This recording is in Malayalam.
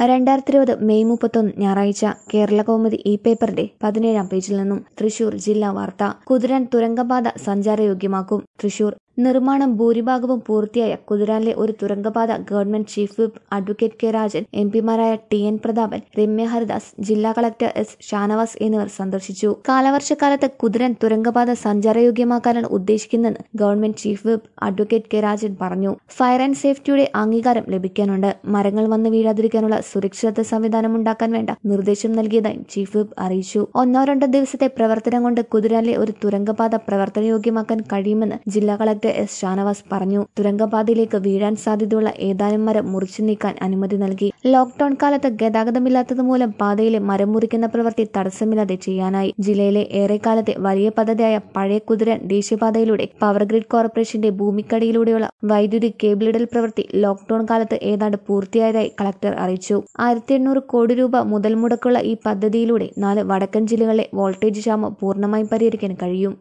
രണ്ടായിരത്തി ഇരുപത് മെയ് മുപ്പത്തൊന്ന് ഞായറാഴ്ച കേരള കൗമുദി ഈ പേപ്പറിന്റെ പതിനേഴാം പേജിൽ നിന്നും തൃശൂർ ജില്ലാ വാർത്ത കുതിരാൻ തുരങ്കപാത സഞ്ചാരയോഗ്യമാക്കും തൃശൂർ നിർമ്മാണം ഭൂരിഭാഗവും പൂർത്തിയായ കുതിരാനിലെ ഒരു തുരങ്കപാത government chief whip advocate K Rajan M പിമാരായ ടി എൻ പ്രതാപൻ രമ്യ ഹരിദാസ് ജില്ലാ കളക്ടർ എസ് ഷാനവാസ് എന്നിവർ സന്ദർശിച്ചു കാലവർഷക്കാലത്ത് കുതിരാൻ തുരങ്കപാത സഞ്ചാരയോഗ്യമാക്കാനാണ് ഉദ്ദേശിക്കുന്നതെന്ന് government chief whip advocate K Rajan പറഞ്ഞു ഫയർ ആൻഡ് സേഫ്റ്റിയുടെ അംഗീകാരം ലഭിക്കാനുണ്ട് മരങ്ങൾ വന്ന് വീഴാതിരിക്കാനുള്ള സുരക്ഷിത സംവിധാനം ഉണ്ടാക്കാൻ വേണ്ട നിർദ്ദേശം നൽകിയതായും ചീഫ് വിപ്പ് അറിയിച്ചു ഒന്നോ രണ്ടോ ദിവസത്തെ പ്രവർത്തനം കൊണ്ട് കുതിരാനിലെ ഒരു തുരങ്കപാത പ്രവർത്തനയോഗ്യമാക്കാൻ കഴിയുമെന്ന് ജില്ലാ കളക്ടർ എസ് ഷാനവാസ് പറഞ്ഞു തുരങ്കപാതയിലേക്ക് വീഴാൻ സാധ്യതയുള്ള ഏതാനും മരം മുറിച്ചു നീക്കാൻ അനുമതി നൽകി ലോക്ഡൌൺ കാലത്ത് ഗതാഗതമില്ലാത്തത് മൂലം പാതയിലെ മരം മുറിക്കുന്ന പ്രവൃത്തി തടസ്സമില്ലാതെ ചെയ്യാനായി ജില്ലയിലെ ഏറെക്കാലത്തെ വലിയ പദ്ധതിയായ പഴയ കുതിരാൻ ദേശീയപാതയിലൂടെ പവർ ഗ്രിഡ് കോർപ്പറേഷന്റെ ഭൂമിക്കടിയിലൂടെയുള്ള വൈദ്യുതി കേബിളിടൽ പ്രവൃത്തി ലോക്ഡൌൺ കാലത്ത് ഏതാണ്ട് പൂർത്തിയായതായി കളക്ടർ അറിയിച്ചു ആയിരത്തി എണ്ണൂറ് കോടി രൂപ മുതൽ മുടക്കുള്ള ഈ പദ്ധതിയിലൂടെ നാല് വടക്കൻ ജില്ലകളിലെ വോൾട്ടേജ് ക്ഷാമം പൂർണ്ണമായും പരിഹരിക്കാൻ കഴിയും